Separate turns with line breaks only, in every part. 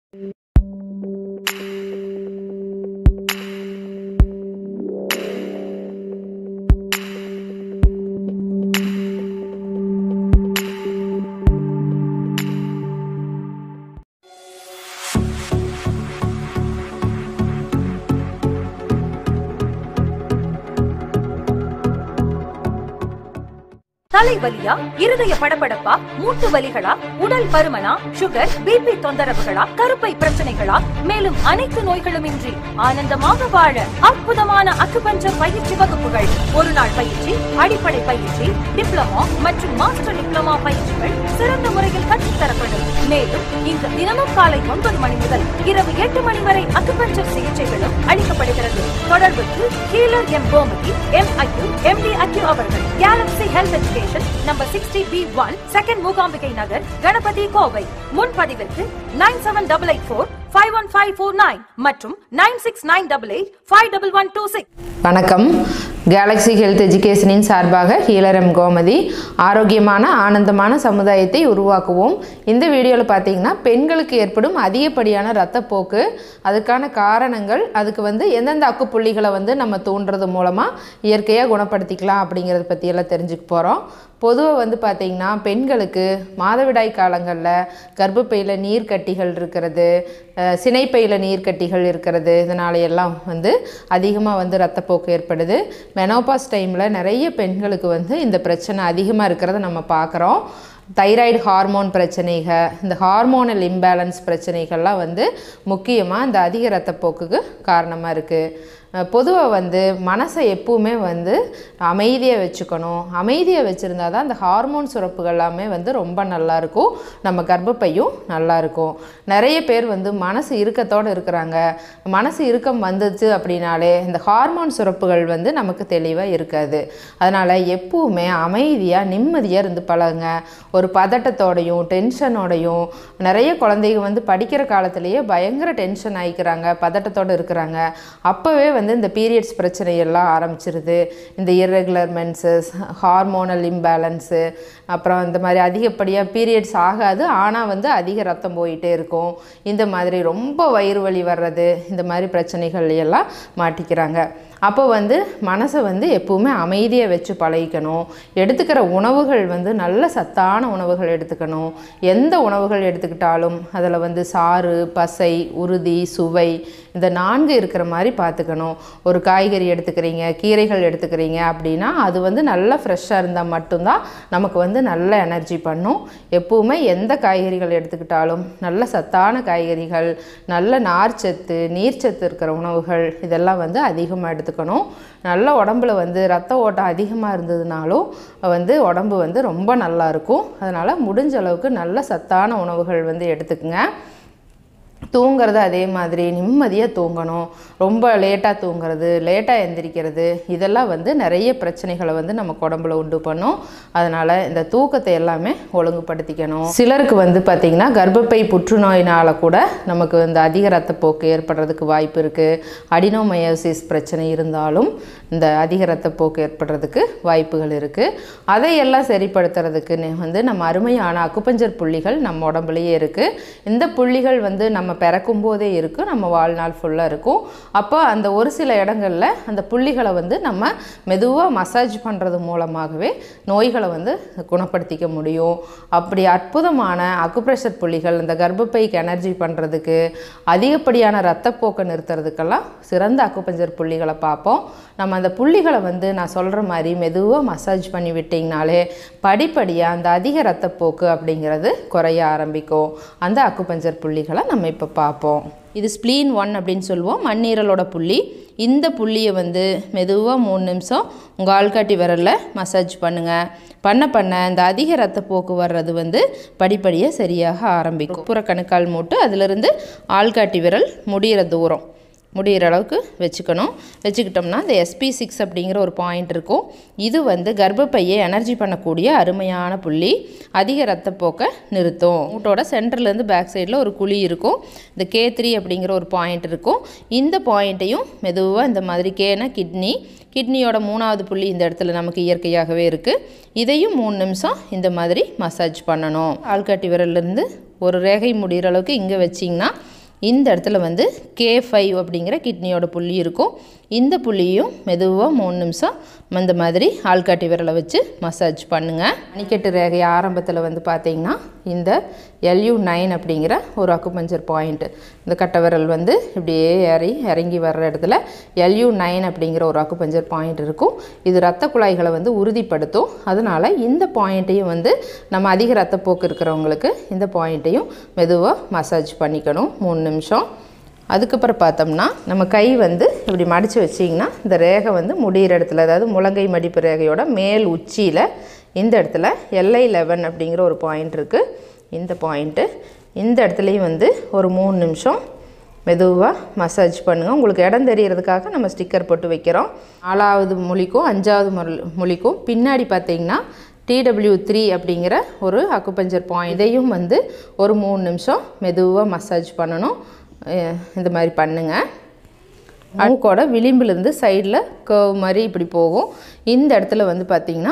தலைவலியா இருதய படபடப்பா மூட்டு வலிகளா உடல் பருமனா சுகர் பிபி தொந்தரவுகளா கருப்பை பிரச்சனைகளா மேலும் அனைத்து நோய்களுமின்றி ஆனந்தமாக வாழ அற்புதமான அக்குபஞ்சர் பயிற்சி வகுப்புகள் ஒரு நாள் பயிற்சி அடிப்படை பயிற்சி டிப்ளமோ மற்றும் மாஸ்டர் டிப்ளமா பயிற்சிகள் சிறந்த முறையில் கற்றுத்தரப்படும் மேலும் இங்கு தினமும் காலை ஒன்பது மணி முதல் இரவு எட்டு மணி வரை அக்குபஞ்சர் சிகிச்சைகளும் அளிக்கப்படுகிறது தொடர்புக்கு healer M Gomathi M acu M D acu அவர்கள் Galaxy Health Education number sixty B one second Mookambigai Nagar Ganapathy Kovai முன்பதிவிற்கு nine seven double eight four five one five four nine மற்றும் nine six nine double eight five double one two six
வணக்கம் Galaxy Health எஜுகேஷனின் சார்பாக ஹீலரம் கோமதி ஆரோக்கியமான ஆனந்தமான சமுதாயத்தை உருவாக்குவோம் இந்த வீடியோவில் பார்த்தீங்கன்னா பெண்களுக்கு ஏற்படும் அதிகப்படியான இரத்தப்போக்கு அதுக்கான காரணங்கள் அதுக்கு வந்து எந்தெந்த அக்குப்புள்ளிகளை வந்து நம்ம தூண்டுறது மூலமாக இயற்கையாக குணப்படுத்திக்கலாம் அப்படிங்கிறத பற்றியெல்லாம் தெரிஞ்சுக்க போகிறோம் பொதுவாக வந்து பார்த்திங்கன்னா பெண்களுக்கு மாதவிடாய் காலங்களில் கர்ப்பப்பையில் நீர்க்கட்டிகள் இருக்கிறது அஹ், சினைப்பையில் நீர்க்கட்டிகள் இருக்கிறது இதனால எல்லாம் வந்து அதிகமாக வந்து ரத்தப்போக்கு ஏற்படுது மெனோபாஸ் டைமில் நிறைய பெண்களுக்கு வந்து இந்த பிரச்சனை அதிகமாக இருக்கிறத நம்ம பார்க்குறோம் தைராய்டு ஹார்மோன் பிரச்சனைகள் இந்த ஹார்மோனல் இம்பேலன்ஸ் பிரச்சனைகள்லாம் வந்து முக்கியமாக இந்த அதிக ரத்தப்போக்குக்கு காரணமாக இருக்குது பொதுவாக வந்து மனசை எப்பவுமே வந்து அமைதியாக வச்சுக்கணும் அமைதியாக வச்சுருந்தா தான் அந்த ஹார்மோன் சுரப்புகள் எல்லாமே வந்து ரொம்ப நல்லாயிருக்கும் நம்ம கர்ப்பப்பையும் நல்லாயிருக்கும் நிறைய பேர் வந்து மனசு இறுக்கத்தோடு இருக்கிறாங்க மனசு இறுக்கம் வந்துச்சு அப்படின்னாலே இந்த ஹார்மோன் சுரப்புகள் வந்து நமக்கு தெளிவாக இருக்காது அதனால் எப்பவுமே அமைதியாக நிம்மதியாக இருந்து பழகுங்க ஒரு பதட்டத்தோடையும் டென்ஷனோடையும் நிறைய குழந்தைங்க வந்து படிக்கிற காலத்திலேயே பயங்கர டென்ஷன் ஆகிக்கிறாங்க பதட்டத்தோடு இருக்கிறாங்க அப்போவே வந்து இந்த பீரியட்ஸ் பிரச்சனை எல்லாம் ஆரம்பிச்சிருது இந்த இர்ரெகுலர் மென்சஸ் ஹார்மோனல் இம்பேலன்ஸு அப்புறம் இந்த மாதிரி அதிகப்படியாக பீரியட்ஸ் ஆகாது ஆனால் வந்து அதிக ரத்தம் போயிட்டே இருக்கும் இந்த மாதிரி ரொம்ப வயிறு வலி வர்றது இந்த மாதிரி பிரச்சனைகள் எல்லாம் மாட்டிக்கிறாங்க அப்போ வந்து மனசை வந்து எப்பவுமே அமைதியாக வச்சு பழகிக்கணும் எடுத்துக்கிற உணவுகள் வந்து நல்ல சத்தான உணவுகள் எடுத்துக்கணும் எந்த உணவுகள் எடுத்துக்கிட்டாலும் அதில் வந்து சாறு பசை உறுதி சுவை இந்த நான்கு இருக்கிற மாதிரி பார்த்துக்கணும் ஒரு காய்கறி எடுத்துக்கிறீங்க கீரைகள் எடுத்துக்கிறீங்க அப்படின்னா அது வந்து நல்லா ஃப்ரெஷ்ஷாக இருந்தால் மட்டும்தான் நமக்கு வந்து நல்ல எனர்ஜி பண்ணும் எப்பவுமே எந்த காய்கறிகள் எடுத்துக்கிட்டாலும் நல்ல சத்தான காய்கறிகள் நல்ல நார்ச்சத்து நீர்ச்சத்து இருக்கிற உணவுகள் இதெல்லாம் வந்து அதிகமாக எடுத்துக்கணும் நல்ல உடம்புல வந்து ரத்த ஓட்டம் அதிகமாக இருந்ததுனாலும் வந்து உடம்பு வந்து ரொம்ப நல்லா இருக்கும் அதனால் முடிஞ்ச அளவுக்கு நல்ல சத்தான உணவுகள் வந்து எடுத்துக்கங்க தூங்குறது அதே மாதிரி நிம்மதியாக தூங்கணும் ரொம்ப லேட்டாக தூங்குறது லேட்டாக எந்திரிக்கிறது இதெல்லாம் வந்து நிறைய பிரச்சனைகளை வந்து நமக்கு உடம்புல உண்டு பண்ணும் அதனால் இந்த தூக்கத்தை எல்லாமே ஒழுங்குபடுத்திக்கணும் சிலருக்கு வந்து பார்த்திங்கன்னா கர்ப்பப்பை புற்றுநோயினால் கூட நமக்கு இந்த அதிக ரத்தப்போக்கு ஏற்படுறதுக்கு வாய்ப்பு இருக்குது அடினோமயோசிஸ் பிரச்சனை இருந்தாலும் இந்த அதிக ரத்தப்போக்கு ஏற்படுறதுக்கு வாய்ப்புகள் இருக்குது அதையெல்லாம் சரிப்படுத்துறதுக்கு நே- வந்து நம்ம அருமையான அக்குப்பஞ்சர் புள்ளிகள் நம்ம உடம்புலயே இருக்குது இந்த புள்ளிகள் வந்து நம்ம பிறக்கும் போதே இருக்கும் நம்ம வாழ்நாள் ஃபுல்லாக இருக்கும் அப்போ அந்த ஒரு சில இடங்கள்ல அந்த புள்ளிகளை வந்து நம்ம மெதுவாக மசாஜ் பண்ணுறது மூலமாகவே நோய்களை வந்து குணப்படுத்திக்க முடியும் அப்படி அற்புதமான அக்குப்ரெஷர் புள்ளிகள் இந்த கர்ப்பப்பைக்கு எனர்ஜி பண்ணுறதுக்கு அதிகப்படியான ரத்தப்போக்கை நிறுத்துறதுக்கெல்லாம் சிறந்த அக்குப்பஞ்சர் புள்ளிகளை பார்ப்போம் நம்ம அந்த புள்ளிகளை வந்து நான் சொல்கிற மாதிரி மெதுவாக மசாஜ் பண்ணி விட்டிங்கனாலே படிப்படியாக அந்த அதிக ரத்தப்போக்கு அப்படிங்கிறது குறைய ஆரம்பிக்கும் அந்த அக்குபஞ்சர் புள்ளிகளை நம்ம இப்போ பார்ப்போம் இது ஸ்ப்ளீன் ஒன் அப்படின்னு சொல்லுவோம் மண்ணீரலோட புள்ளி இந்த புள்ளியை வந்து மெதுவாக மூணு நிமிஷம் உங்கள் ஆள்காட்டி விரலில் மசாஜ் பண்ணுங்கள் பண்ண பண்ண இந்த அதிக ரத்தப்போக்கு வர்றது வந்து படிப்படியாக சரியாக ஆரம்பிக்கும் புற கணுக்கால் மூட்டு அதிலிருந்து ஆள்காட்டி விரல் முடிகிற தூரம் முடிகிற அளவுக்கு வச்சுக்கணும் வச்சுக்கிட்டோம்னா இந்த எஸ்பி சிக்ஸ் அப்படிங்கிற ஒரு பாயிண்ட் இருக்கும் இது வந்து கர்ப்பப்பையை எனர்ஜி பண்ணக்கூடிய அருமையான புள்ளி அதிக ரத்தப்போக்கை நிறுத்தும் மூட்டோட சென்டர்லேருந்து பேக் சைடில் ஒரு குழி இருக்கும் இந்த கே த்ரீ அப்படிங்கிற ஒரு பாயிண்ட் இருக்கும் இந்த பாயிண்ட்டையும் மெதுவாக இந்த மாதிரி கேனா கிட்னி கிட்னியோட மூணாவது புள்ளி இந்த இடத்துல நமக்கு இயற்கையாகவே இருக்குது இதையும் மூணு நிமிஷம் இந்த மாதிரி மசாஜ் பண்ணணும் ஆள்காட்டி விரல்லேருந்து ஒரு ரேகை முடிகிற அளவுக்கு இங்கே வச்சிங்கன்னா இந்த இடத்துல வந்து கே ஃபைவ் அப்படிங்கிற கிட்னியோட புள்ளி இருக்கும் இந்த புள்ளியும் மெதுவாக மூணு நிமிஷம் இந்த மாதிரி ஆள்காட்டி விரலை வச்சு மசாஜ் பண்ணுங்கள் மணிக்கட்டு ரேகை ஆரம்பத்தில் வந்து பார்த்தீங்கன்னா இந்த எல்யூ நைன் அப்படிங்கிற ஒரு அக்குபஞ்சர் பாயிண்ட் இந்த கட்டை விரல் வந்து இப்படியே ஏறி இறங்கி வர்ற இடத்துல எல்யூ நைன் அப்படிங்கிற ஒரு அக்குபஞ்சர் பாயிண்ட் இருக்கும் இது ரத்த குழாய்களை வந்து உறுதிப்படுத்தும் அதனால் இந்த பாயிண்ட்டையும் வந்து நம்ம அதிக ரத்தப்போக்கு இருக்கிறவங்களுக்கு இந்த பாயிண்ட்டையும் மெதுவாக மசாஜ் பண்ணிக்கணும் மூணு நிமிஷம் அதுக்கப்புறம் பார்த்தோம்னா நம்ம கை வந்து இப்படி மடித்து வச்சிங்கன்னா இந்த ரேகை வந்து முடிகிற இடத்துல அதாவது முழங்கை மடிப்பு ரேகையோட மேல் உச்சியில் இந்த இடத்துல எல்ஐ லெவன் அப்படிங்கிற ஒரு பாயிண்ட் இருக்குது இந்த பாயிண்ட்டு இந்த இடத்துலையும் வந்து ஒரு மூணு நிமிஷம் மெதுவாக மசாஜ் பண்ணுங்கள் உங்களுக்கு இடம் தெரியறதுக்காக நம்ம ஸ்டிக்கர் போட்டு வைக்கிறோம் நாலாவது மொழிக்கும் அஞ்சாவது மொழி மொழிக்கும் பின்னாடி பார்த்தீங்கன்னா டிடபிள்யூ த்ரீ அப்படிங்கிற ஒரு அக்குபஞ்சர் பாயிண்ட் இதையும் வந்து ஒரு மூணு நிமிஷம் மெதுவாக மசாஜ் பண்ணணும் அஹ் இந்த மாதிரி பண்ணுங்கள் மூக்கோட விளிம்புலேருந்து சைடில் கர்வ் மாதிரி இப்படி போகும் இந்த இடத்துல வந்து பார்த்திங்கன்னா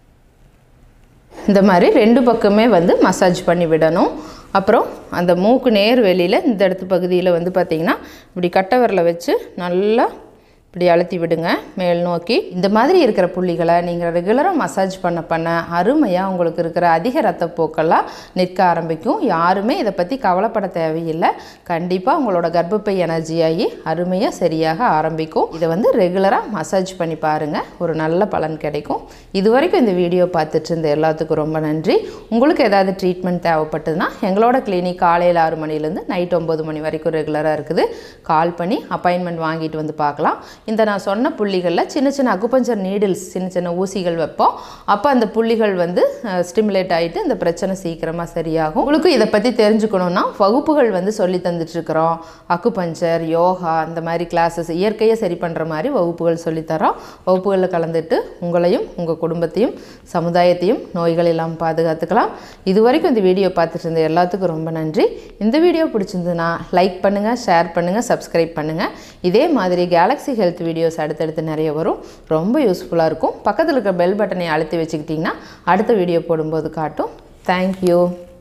இந்த மாதிரி ரெண்டு பக்கமே வந்து மசாஜ் பண்ணி விடணும் அப்புறம் அந்த மூக்கு நேர் வெளியில் இந்த இடத்து பகுதியில் வந்து பார்த்திங்கன்னா இப்படி கட்டை விரலை வச்சு நல்லா இப்படி அழுத்தி விடுங்க மேல் நோக்கி இந்த மாதிரி இருக்கிற புள்ளிகளை நீங்கள் ரெகுலராக மசாஜ் பண்ண பண்ண அருமையாக உங்களுக்கு இருக்கிற அதிக ரத்தப்போக்கெல்லாம் நிற்க ஆரம்பிக்கும் யாருமே இதை பற்றி கவலைப்பட தேவையில்லை கண்டிப்பாக உங்களோட கர்ப்பப்பை எனர்ஜி ஆகி அருமையாக சரியாக ஆரம்பிக்கும் இதை வந்து ரெகுலராக மசாஜ் பண்ணி பாருங்கள் ஒரு நல்ல பலன் கிடைக்கும் இது வரைக்கும் இந்த வீடியோ பார்த்துட்டு இருந்த எல்லாத்துக்கும் ரொம்ப நன்றி உங்களுக்கு ஏதாவது ட்ரீட்மெண்ட் தேவைப்பட்டதுன்னா எங்களோட கிளினிக் காலையில் ஆறு மணிலேருந்து நைட் ஒம்பது மணி வரைக்கும் ரெகுலராக இருக்குது கால் பண்ணி அப்பாயின்மெண்ட் வாங்கிட்டு வந்து பார்க்கலாம் இந்த நான் சொன்ன புள்ளிகளில் சின்ன சின்ன அக்குபஞ்சர் நீடில்ஸ் சின்ன சின்ன ஊசிகள் வைப்போம் அப்போ அந்த புள்ளிகள் வந்து ஸ்டிமுலேட் ஆகிட்டு இந்த பிரச்சனை சீக்கிரமாக சரியாகும் உங்களுக்கு இதை பற்றி தெரிஞ்சுக்கணுன்னா வகுப்புகள் வந்து சொல்லி தந்துட்டுருக்குறோம் அக்குபஞ்சர் யோகா இந்த மாதிரி கிளாஸஸ் இயற்கையை சரி பண்ணுற மாதிரி வகுப்புகள் சொல்லித்தரோம் வகுப்புகளில் கலந்துட்டு உங்களையும் உங்கள் குடும்பத்தையும் சமுதாயத்தையும் நோய்கள் இல்லாமல் பாதுகாத்துக்கலாம் இது வரைக்கும் இந்த வீடியோ பார்த்துட்டு இருந்த எல்லாத்துக்கும் ரொம்ப நன்றி இந்த வீடியோ பிடிச்சிருந்ததுன்னா லைக் பண்ணுங்கள் ஷேர் பண்ணுங்கள் சப்ஸ்கிரைப் பண்ணுங்கள் இதே மாதிரி கேலக்ஸி ஹெல்த் வீடியோஸ் அடுத்தடுத்து நிறைய வரும் ரொம்ப யூஸ்ஃபுல்லாக இருக்கும் பக்கத்தில் இருக்கிற பெல் பட்டனை அழுத்தி வச்சுக்கிட்டிங்கன்னா அடுத்த வீடியோ போடும்போது காட்டும் தேங்க்யூ